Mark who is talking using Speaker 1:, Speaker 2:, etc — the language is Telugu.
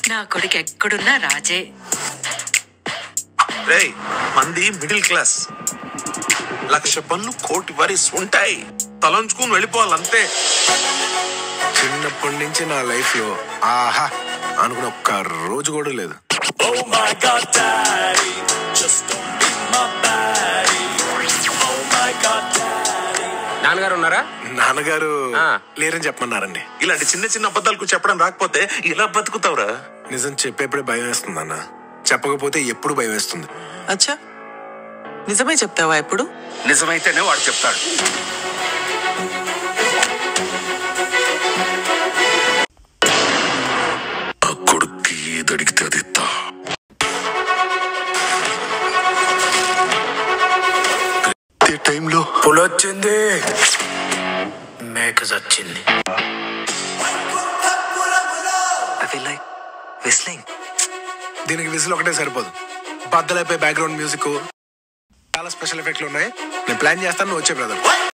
Speaker 1: నా కొడుకు ఎక్కడున్నా రాజే
Speaker 2: రేయ్ మంది మిడిల్ క్లాస్ లక్ష పనులు కోటి వరిస్ ఉంటాయి తలంచుకుని వెళ్ళిపోవాలంతే
Speaker 3: చిన్నప్పటి నుంచి నా లైఫ్ లో ఆహా అనుకున్న ఒక్క రోజు కూడా లేదు
Speaker 4: నాన్నగారు ఉన్నారా
Speaker 3: నాన్నగారు
Speaker 4: ఆ.
Speaker 3: లేరని చెప్పమన్నారండి
Speaker 2: ఇలాంటి చిన్న చిన్న అబద్ధాలకు చెప్పడం రాకపోతే ఇలా బతుకుతావురా
Speaker 3: నిజం చెప్పేప్పుడే భయం వేస్తుంది అన్న చెప్పకపోతే ఎప్పుడు భయం వేస్తుంది
Speaker 5: అచ్చా నిజమే చెప్తావా ఇప్పుడు
Speaker 4: నిజమైతేనే వాడు చెప్తాడు
Speaker 2: ఆ కొడుక్కి ఏదడిగితే అది ఇత్తా.
Speaker 3: అదే టైంలో
Speaker 4: పులొచ్చింది మేక చచ్చింది
Speaker 6: I feel like whistling.
Speaker 3: దీనికి విజిల్ ఒకటే సరిపోదు బద్దలైపోయి బ్యాక్గ్రౌండ్ మ్యూజిక్ చాలా స్పెషల్ ఎఫెక్ట్లు ఉన్నాయి నేను ప్లాన్ చేస్తాను నువ్వు వచ్చే బ్రదర్